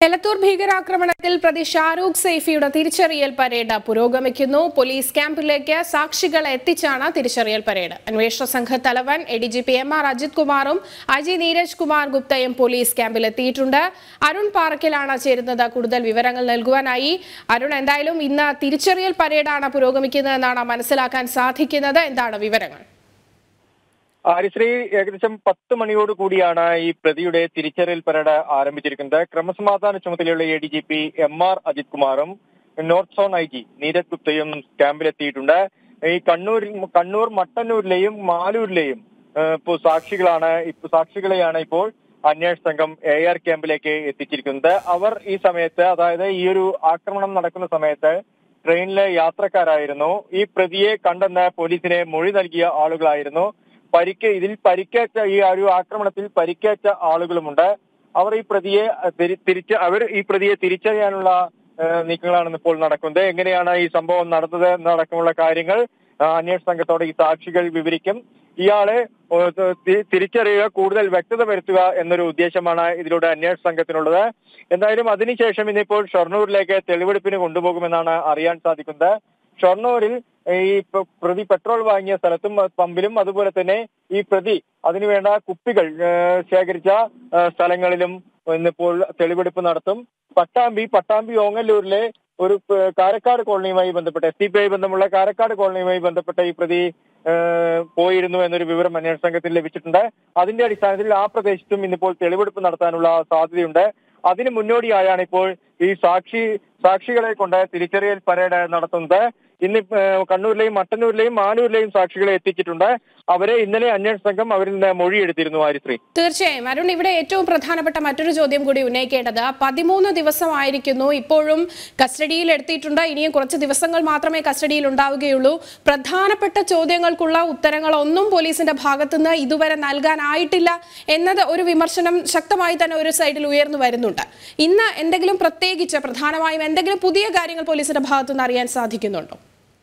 എലത്തൂർ ഭീകരാക്രമണത്തിൽ പ്രതി ഷാരൂഖ് സൈഫിയുടെ തിരിച്ചറിയൽ പരേഡ് പുരോഗമിക്കുന്നു പോലീസ് ക്യാമ്പിലേക്ക് സാക്ഷികളെ എത്തിച്ചാണ് തിരിച്ചറിയൽ പരേഡ് അന്വേഷണ സംഘ തലവൻ A D G P M R Ajith കുമാറും അജി നീരജ് കുമാർ ഗുപ്തയും പോലീസ് ക്യാമ്പിൽ എത്തിയിട്ടുണ്ട് അരുൺ പാറക്കലാണ് ചേരുന്നത് കൂടുതൽ വിവരങ്ങൾ നൽകുവാനായി അരുൺ എന്തായാലും ഇന്ന് തിരിച്ചറിയൽ പരേഡാണ് പുരോഗമിക്കുന്നതെന്നാണ് മനസ്സിലാക്കാൻ സാധിക്കുന്നത് എന്താണ് വിവരങ്ങൾ ഹരിശ്രീ ഏകദേശം പത്ത് മണിയോട് കൂടിയാണ് ഈ പ്രതിയുടെ തിരിച്ചറിയൽ പരേഡ് ആരംഭിച്ചിരിക്കുന്നത് ക്രമസമാധാന ചുമതലയുള്ള A D G P M R Ajith കുമാറും north zone I G Neeraj ഗുപ്തയും ക്യാമ്പിലെത്തിയിട്ടുണ്ട് ഈ കണ്ണൂർ കണ്ണൂർ മട്ടന്നൂരിലെയും മാലൂരിലെയും ഏഹ്, ഇപ്പോൾ സാക്ഷികളാണ് ഇപ്പൊ സാക്ഷികളെയാണ് ഇപ്പോൾ അന്വേഷണ സംഘം എ ആർ ക്യാമ്പിലേക്ക് എത്തിച്ചിരിക്കുന്നത് അവർ ഈ സമയത്ത് അതായത് ഈ ഒരു ആക്രമണം നടക്കുന്ന സമയത്ത് ട്രെയിനിലെ യാത്രക്കാരായിരുന്നു ഈ പ്രതിയെ കണ്ടെന്ന് പോലീസിനെ മൊഴി നൽകിയ ആളുകളായിരുന്നു പരിക്ക് ഇതിൽ പരിക്കേറ്റ ഈ ഒരു ആക്രമണത്തിൽ പരിക്കേറ്റ ആളുകളുമുണ്ട് അവർ ഈ പ്രതിയെ തിരി- തിരിച്ച് അവർ ഈ പ്രതിയെ തിരിച്ചറിയാനുള്ള ഏഹ്, നീക്കങ്ങളാണ് ഇപ്പോൾ നടക്കുന്നത് എങ്ങനെയാണ് ഈ സംഭവം നടന്നത് എന്നടക്കമുള്ള കാര്യങ്ങൾ ആ, അന്വേഷണ സംഘത്തോടെ ഈ സാക്ഷികൾ വിവരിക്കും ഇയാളെ ഓ, തി- തിരിച്ചറിയുക കൂടുതൽ വ്യക്തത വരുത്തുക എന്നൊരു ഉദ്ദേശമാണ് ഇതിലൂടെ അന്വേഷണ സംഘത്തിനുള്ളത് എന്തായാലും അതിനുശേഷം ഇന്നിപ്പോൾ ഷൊർണൂരിലേക്ക് തെളിവെടുപ്പിന് കൊണ്ടുപോകുമെന്നാണ് അറിയാൻ സാധിക്കുന്നത് ഷൊർണൂരിൽ ഈ പ- പ്രതി പെട്രോൾ വാങ്ങിയ സ്ഥലത്തും അഹ് പമ്പിലും അതുപോലെ തന്നെ ഈ പ്രതി അതിനുവേണ്ട കുപ്പികൾ ഏഹ്, ശേഖരിച്ച ഏഹ്, സ്ഥലങ്ങളിലും ഇന്നിപ്പോൾ തെളിവെടുപ്പ് നടത്തും പട്ടാമ്പി പട്ടാമ്പി ഓങ്ങല്ലൂരിലെ ഒരു പ- കാരക്കാട് കോളനിയുമായി ബന്ധപ്പെട്ട എസ് ഡി പി ഐ ബന്ധമുള്ള കാരക്കാട് കോളനിയുമായി ബന്ധപ്പെട്ട ഈ പ്രതി ഏഹ്, പോയിരുന്നു എന്നൊരു വിവരം അന്വേഷണ സംഘത്തിന് ലഭിച്ചിട്ടുണ്ട് അതിന്റെ അടിസ്ഥാനത്തിൽ ആ പ്രദേശത്തും ഇന്നിപ്പോൾ തെളിവെടുപ്പ് നടത്താനുള്ള സാധ്യതയുണ്ട് അതിന് മുന്നോടിയായാണ് ഇപ്പോൾ ഈ സാക്ഷി സാക്ഷികളെ കൊണ്ട് തിരിച്ചറിയൽ പരേഡ് നടത്തുന്നത് ഇന്ന് ഏഹ്, കണ്ണൂരിലെയും മട്ടന്നൂരിലെയും മാനൂരിലെയും സാക്ഷികളെ എത്തിച്ചിട്ടുണ്ട് അവരെ ഇന്നലെ അന്വേഷണ സംഘം അവരിൽ നിന്ന് മൊഴിയെടുത്തിരുന്നു ആരിശ്രീ തീർച്ചയായും അരുൺ ഇവിടെ ഏറ്റവും പ്രധാനപ്പെട്ട മറ്റൊരു ചോദ്യം കൂടി ഉന്നയിക്കേണ്ടത് പതിമൂന്ന് ദിവസമായിരിക്കുന്നു ഇപ്പോഴും കസ്റ്റഡിയിൽ എടുത്തിട്ടുണ്ട് ഇനിയും കുറച്ച് ദിവസങ്ങൾ മാത്രമേ കസ്റ്റഡിയിൽ ഉണ്ടാവുകയുള്ളൂ പ്രധാനപ്പെട്ട ചോദ്യങ്ങൾക്കുള്ള ഉത്തരങ്ങളൊന്നും പോലീസിന്റെ ഭാഗത്തുനിന്ന് ഇതുവരെ നൽകാനായിട്ടില്ല എന്നത് ഒരു വിമർശനം ശക്തമായി തന്നെ ഒരു സൈഡിൽ ഉയർന്നു വരുന്നുണ്ട് ഇന്ന് എന്തെങ്കിലും പ്രത്യേകിച്ച് പ്രധാനമായും എന്തെങ്കിലും പുതിയ കാര്യങ്ങൾ പോലീസിന്റെ ഭാഗത്തുനിന്ന് അറിയാൻ സാധിക്കുന്നുണ്ടോ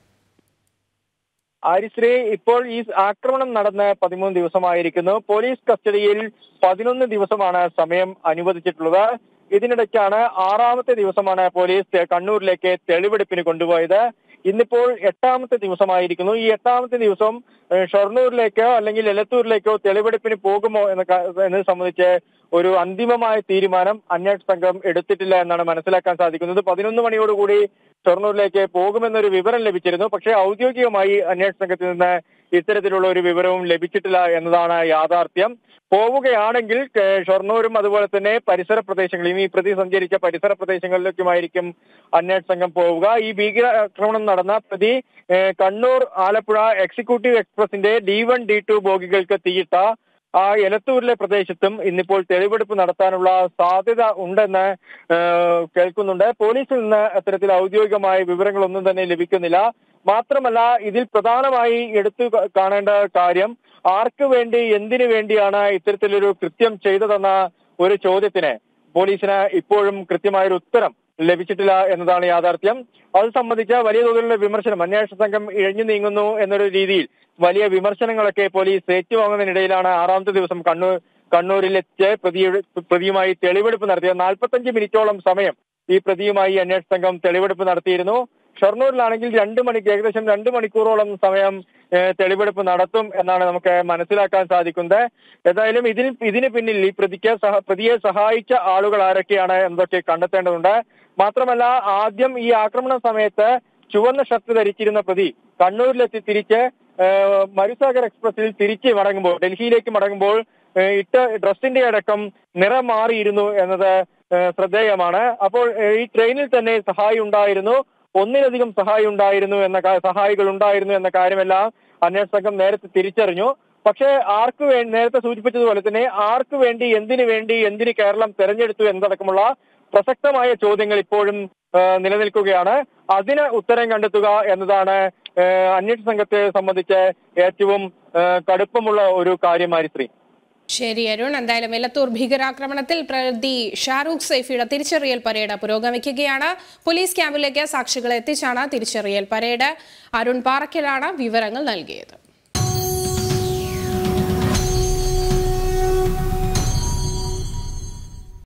ആരിശ്രീ ഇപ്പോൾ ഈ ആക്രമണം നടന്ന് പതിമൂന്ന് ദിവസമായിരിക്കുന്നു പോലീസ് കസ്റ്റഡിയിൽ പതിനൊന്ന് ദിവസമാണ് സമയം അനുവദിച്ചിട്ടുള്ളത് ഇതിനിടയ്ക്കാണ് ആറാമത്തെ ദിവസമാണ് പോലീസ് തെ- കണ്ണൂരിലേക്ക് തെളിവെടുപ്പിന് കൊണ്ടുപോയത് ഇന്നിപ്പോൾ എട്ടാമത്തെ ദിവസമായിരിക്കുന്നു ഈ എട്ടാമത്തെ ദിവസം ഏഹ്, ഷൊർണൂരിലേക്കോ അല്ലെങ്കിൽ എലത്തൂരിലേക്കോ തെളിവെടുപ്പിന് പോകുമോ എന്ന കാ- എന്നത് സംബന്ധിച്ച് ഒരു അന്തിമമായ തീരുമാനം അന്വേഷണ സംഘം എടുത്തിട്ടില്ല എന്നാണ് മനസ്സിലാക്കാൻ സാധിക്കുന്നത് പതിനൊന്ന് മണിയോടുകൂടി ഷൊർണൂരിലേക്ക് പോകുമെന്നൊരു വിവരം ലഭിച്ചിരുന്നു പക്ഷേ ഔദ്യോഗികമായി അന്വേഷണ സംഘത്തിൽ നിന്ന് ഇത്തരത്തിലുള്ള ഒരു വിവരവും ലഭിച്ചിട്ടില്ല എന്നതാണ് യാഥാർത്ഥ്യം പോവുകയാണെങ്കിൽ ഏഹ്, ഷൊർണൂരും അതുപോലെ തന്നെ പരിസര പ്രദേശങ്ങളിലും ഈ പ്രതി സഞ്ചരിച്ച പരിസര പ്രദേശങ്ങളിലേക്കുമായിരിക്കും അന്വേഷണ സംഘം പോവുക ഈ ഭീകരാക്രമണം നടന്ന പ്രതി ഏഹ്, കണ്ണൂർ ആലപ്പുഴ എക്സിക്യൂട്ടീവ് എക്സ്പ്രസിന്റെ ഡി വൺ ഡി ടു ബോഗികൾക്ക് തീയിട്ട ആ എലത്തൂരിലെ പ്രദേശത്തും ഇന്നിപ്പോൾ തെളിവെടുപ്പ് നടത്താനുള്ള സാധ്യത ഉണ്ടെന്ന് ഏഹ്, കേൾക്കുന്നുണ്ട് പോലീസിൽ നിന്ന് അത്തരത്തിൽ ഔദ്യോഗികമായ വിവരങ്ങളൊന്നും തന്നെ ലഭിക്കുന്നില്ല മാത്രമല്ല ഇതിൽ പ്രധാനമായി എടുത്തു ക- കാണേണ്ട കാര്യം ആർക്ക് വേണ്ടി എന്തിനു വേണ്ടിയാണ് ഇത്തരത്തിലൊരു കൃത്യം ചെയ്തതെന്ന ഒരു ചോദ്യത്തിന് പോലീസിന് ഇപ്പോഴും കൃത്യമായൊരു ഉത്തരം ലഭിച്ചിട്ടില്ല എന്നതാണ് യാഥാർത്ഥ്യം അത് സംബന്ധിച്ച വലിയ തോതിലുള്ള വിമർശനം അന്വേഷണ സംഘം ഇഴഞ്ഞു നീങ്ങുന്നു എന്നൊരു രീതിയിൽ വലിയ വിമർശനങ്ങളൊക്കെ പോലീസ് ഏറ്റുവാങ്ങുന്നതിനിടയിലാണ് ആറാമത്തെ ദിവസം കണ്ണൂർ കണ്ണൂരിലെത്തിയ പ്രതിയുടെ പ്രതിയുമായി തെളിവെടുപ്പ് നടത്തിയത് നാൽപ്പത്തഞ്ച് മിനിറ്റോളം സമയം ഈ പ്രതിയുമായി അന്വേഷണ സംഘം തെളിവെടുപ്പ് നടത്തിയിരുന്നു ഷൊർണൂരിലാണെങ്കിൽ രണ്ട് മണിക്ക് ഏകദേശം രണ്ട് മണിക്കൂറോളം സമയം ഏഹ്, തെളിവെടുപ്പ് നടത്തും എന്നാണ് നമുക്ക് മനസ്സിലാക്കാൻ സാധിക്കുന്നത് ഏതായാലും ഇതിൽ ഇതിന് പിന്നിൽ ഈ പ്രതിക്ക് സഹ പ്രതിയെ സഹായിച്ച ആളുകൾ ആരൊക്കെയാണ് എന്നതൊക്കെ കണ്ടെത്തേണ്ടതുണ്ട് മാത്രമല്ല ആദ്യം ഈ ആക്രമണ സമയത്ത് ചുവന്ന ഷർട്ട് ധരിച്ചിരുന്ന പ്രതി കണ്ണൂരിലെത്തി തിരിച്ച് ഏഹ്, മരുസാഗർ എക്സ്പ്രസിൽ തിരിച്ച് മടങ്ങുമ്പോൾ ഡൽഹിയിലേക്ക് മടങ്ങുമ്പോൾ ഏഹ്, ഇട്ട ഡ്രസ്സിന്റെ അടക്കം നിറം മാറിയിരുന്നു എന്നത് ഏഹ്, ശ്രദ്ധേയമാണ് അപ്പോൾ ഏഹ്, ഈ ട്രെയിനിൽ തന്നെ സഹായി ഉണ്ടായിരുന്നു ഒന്നിലധികം സഹായി ഉണ്ടായിരുന്നു എന്ന കാ- സഹായികൾ ഉണ്ടായിരുന്നു എന്ന കാര്യമെല്ലാം അന്വേഷണ സംഘം നേരത്തെ തിരിച്ചറിഞ്ഞു പക്ഷേ ആർക്ക് വേണ്ടി നേരത്തെ സൂചിപ്പിച്ചതുപോലെ തന്നെ ആർക്ക് വേണ്ടി എന്തിനു വേണ്ടി എന്തിന് കേരളം തെരഞ്ഞെടുത്തു എന്നതടക്കമുള്ള പ്രസക്തമായ ചോദ്യങ്ങൾ ഇപ്പോഴും ആ, നിലനിൽക്കുകയാണ് അതിന് ഉത്തരം കണ്ടെത്തുക എന്നതാണ് ആ, അന്വേഷണ സംഘത്തെ സംബന്ധിച്ച് ഏറ്റവും ആ, കടുപ്പമുള്ള ഒരു കാര്യം ഹരിശ്രീ ശരി അരുൺ എന്തായാലും എലത്തൂർ ഭീകരാക്രമണത്തിൽ പ്രതി ഷാരൂഖ് സൈഫിയുടെ തിരിച്ചറിയൽ പരേഡ് പുരോഗമിക്കുകയാണ് പോലീസ് ക്യാമ്പിലേക്ക് സാക്ഷികളെ എത്തിച്ചാണ് തിരിച്ചറിയൽ പരേഡ് അരുൺ പാറക്കലാണ് വിവരങ്ങൾ നൽകിയത്